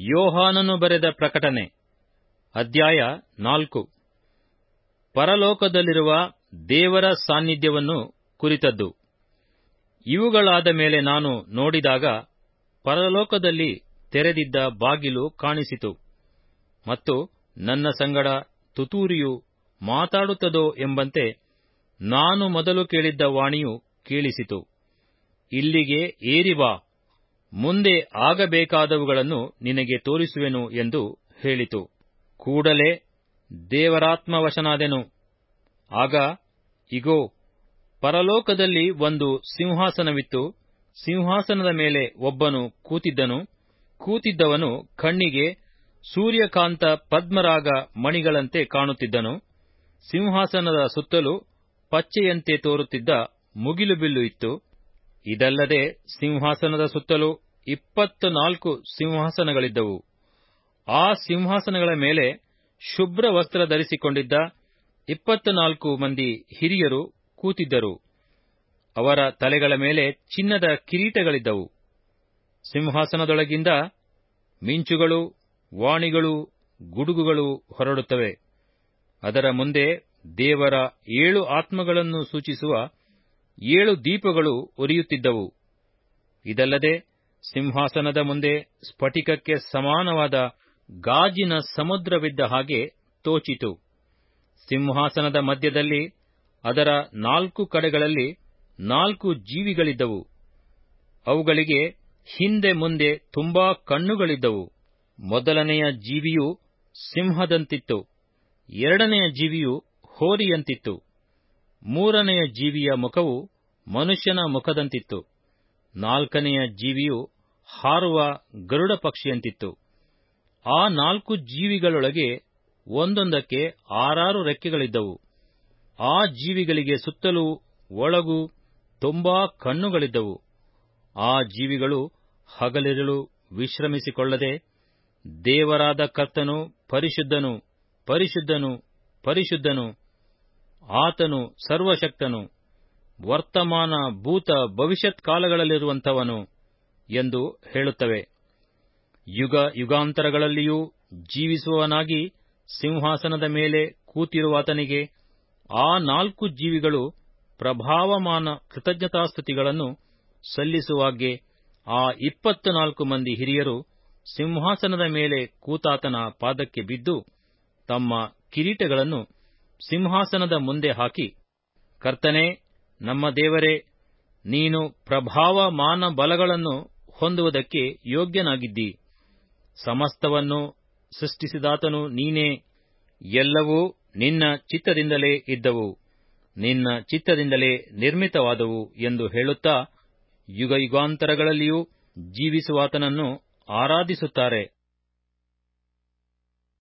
ಯೋಹಾನನು ಬರೆದ ಪ್ರಕಟಣೆ ಅಧ್ಯಾಯ ನಾಲ್ಕು ಪರಲೋಕದಲ್ಲಿರುವ ದೇವರ ಸಾನ್ನಿಧ್ಯವನ್ನು ಕುರಿತದ್ದು ಇವುಗಳಾದ ಮೇಲೆ ನಾನು ನೋಡಿದಾಗ ಪರಲೋಕದಲ್ಲಿ ತೆರೆದಿದ್ದ ಬಾಗಿಲು ಕಾಣಿಸಿತು ಮತ್ತು ನನ್ನ ಸಂಗಡ ತುತೂರಿಯು ಮಾತಾಡುತ್ತದೋ ಎಂಬಂತೆ ನಾನು ಮೊದಲು ಕೇಳಿದ್ದ ವಾಣಿಯು ಕೇಳಿಸಿತು ಇಲ್ಲಿಗೆ ಏರಿ ಬಾ ಮುಂದೆ ಆಗಬೇಕಾದವುಗಳನ್ನು ನಿನಗೆ ತೋರಿಸುವೆನು ಎಂದು ಹೇಳಿತು ಕೂಡಲೇ ದೇವರಾತ್ಮವಶನಾದೆನು ಆಗ ಇಗೋ ಪರಲೋಕದಲ್ಲಿ ಒಂದು ಸಿಂಹಾಸನವಿತ್ತು ಸಿಂಹಾಸನದ ಮೇಲೆ ಒಬ್ಬನು ಕೂತಿದ್ದನು ಕೂತಿದ್ದವನು ಕಣ್ಣಿಗೆ ಸೂರ್ಯಕಾಂತ ಪದ್ಮರಾಗ ಮಣಿಗಳಂತೆ ಕಾಣುತ್ತಿದ್ದನು ಸಿಂಹಾಸನದ ಸುತ್ತಲೂ ಪಚ್ಚೆಯಂತೆ ತೋರುತ್ತಿದ್ದ ಮುಗಿಲುಬಿಲ್ಲು ಇತ್ತು ಇದಲ್ಲದೆ ಸಿಂಹಾಸನದ ಸುತ್ತಲೂ ಇಪ್ಪತ್ತು ನಾಲ್ಕು ಸಿಂಹಾಸನಗಳಿದ್ದವು ಆ ಸಿಂಹಾಸನಗಳ ಮೇಲೆ ಶುಭ್ರ ವಸ್ತ್ರ ಧರಿಸಿಕೊಂಡಿದ್ದ ಇಪ್ಪತ್ತು ನಾಲ್ಕು ಮಂದಿ ಹಿರಿಯರು ಕೂತಿದ್ದರು ಅವರ ತಲೆಗಳ ಮೇಲೆ ಚಿನ್ನದ ಕಿರೀಟಗಳಿದ್ದವು ಸಿಂಹಾಸನದೊಳಗಿಂದ ಮಿಂಚುಗಳು ವಾಣಿಗಳು ಗುಡುಗುಗಳು ಹೊರಡುತ್ತವೆ ಅದರ ಮುಂದೆ ದೇವರ ಏಳು ಆತ್ಮಗಳನ್ನು ಸೂಚಿಸುವ ಏಳು ದೀಪಗಳು ಉರಿಯುತ್ತಿದ್ದವು ಇದಲ್ಲದೆ ಸಿಂಹಾಸನದ ಮುಂದೆ ಸ್ಫಟಿಕಕ್ಕೆ ಸಮಾನವಾದ ಗಾಜಿನ ಸಮುದ್ರವಿದ್ದ ಹಾಗೆ ತೋಚಿತು ಸಿಂಹಾಸನದ ಮಧ್ಯದಲ್ಲಿ ಅದರ ನಾಲ್ಕು ಕಡೆಗಳಲ್ಲಿ ನಾಲ್ಕು ಜೀವಿಗಳಿದ್ದವು ಅವುಗಳಿಗೆ ಹಿಂದೆ ಮುಂದೆ ತುಂಬಾ ಕಣ್ಣುಗಳಿದ್ದವು ಮೊದಲನೆಯ ಜೀವಿಯು ಸಿಂಹದಂತಿತ್ತು ಎರಡನೆಯ ಜೀವಿಯು ಹೋರಿಯಂತಿತ್ತು ಮೂರನೆಯ ಜೀವಿಯ ಮುಖವು ಮನುಷ್ಯನ ಮುಖದಂತಿತ್ತು ನಾಲ್ಕನೆಯ ಜೀವಿಯು ಹಾರುವ ಗರುಡ ಪಕ್ಷಿಯಂತಿತ್ತು ಆ ನಾಲ್ಕು ಜೀವಿಗಳೊಳಗೆ ಒಂದೊಂದಕ್ಕೆ ಆರಾರು ರೆಕ್ಕೆಗಳಿದ್ದವು ಆ ಜೀವಿಗಳಿಗೆ ಸುತ್ತಲೂ ಒಳಗೂ ತುಂಬಾ ಕಣ್ಣುಗಳಿದ್ದವು ಆ ಜೀವಿಗಳು ಹಗಲಿರುಳು ವಿಶ್ರಮಿಸಿಕೊಳ್ಳದೆ ದೇವರಾದ ಕರ್ತನು ಪರಿಶುದ್ಧನು ಪರಿಶುದ್ಧನು ಪರಿಶುದ್ಧನು ಆತನು ಸರ್ವಶಕ್ತನು ವರ್ತಮಾನ ಭೂತ ಭವಿಷ್ಯತ್ ಕಾಲಗಳಲ್ಲಿರುವಂಥವನು ಎಂದು ಹೇಳುತ್ತವೆ ಯುಗ ಯುಗಾಂತರಗಳಲ್ಲಿಯೂ ಜೀವಿಸುವವನಾಗಿ ಸಿಂಹಾಸನದ ಮೇಲೆ ಕೂತಿರುವಾತನಿಗೆ ಆ ನಾಲ್ಕು ಜೀವಿಗಳು ಪ್ರಭಾವಮಾನ ಕೃತಜ್ಞತಾಸ್ತುತಿಗಳನ್ನು ಸಲ್ಲಿಸುವಾಗೆ ಆ ಇಪ್ಪತ್ತು ನಾಲ್ಕು ಮಂದಿ ಹಿರಿಯರು ಸಿಂಹಾಸನದ ಮೇಲೆ ಕೂತಾತನ ಪಾದಕ್ಕೆ ಬಿದ್ದು ತಮ್ಮ ಕಿರೀಟಗಳನ್ನು ಸಿಂಹಾಸನದ ಮುಂದೆ ಹಾಕಿ ಕರ್ತನೆ ನಮ್ಮ ದೇವರೇ ನೀನು ಪ್ರಭಾವ ಮಾನ ಬಲಗಳನ್ನು ಹೊಂದುವುದಕ್ಕೆ ಯೋಗ್ಯನಾಗಿದ್ದಿ ಸಮಸ್ತವನ್ನು ಸೃಷ್ಟಿಸಿದಾತನು ನೀನೇ ಎಲ್ಲವೂ ನಿನ್ನ ಚಿತ್ತದಿಂದಲೇ ಇದ್ದವು ನಿನ್ನ ಚಿತ್ತದಿಂದಲೇ ನಿರ್ಮಿತವಾದವು ಎಂದು ಹೇಳುತ್ತಾ ಯುಗಯುಗಾಂತರಗಳಲ್ಲಿಯೂ ಜೀವಿಸುವಾತನನ್ನು ಆರಾಧಿಸುತ್ತಾರೆ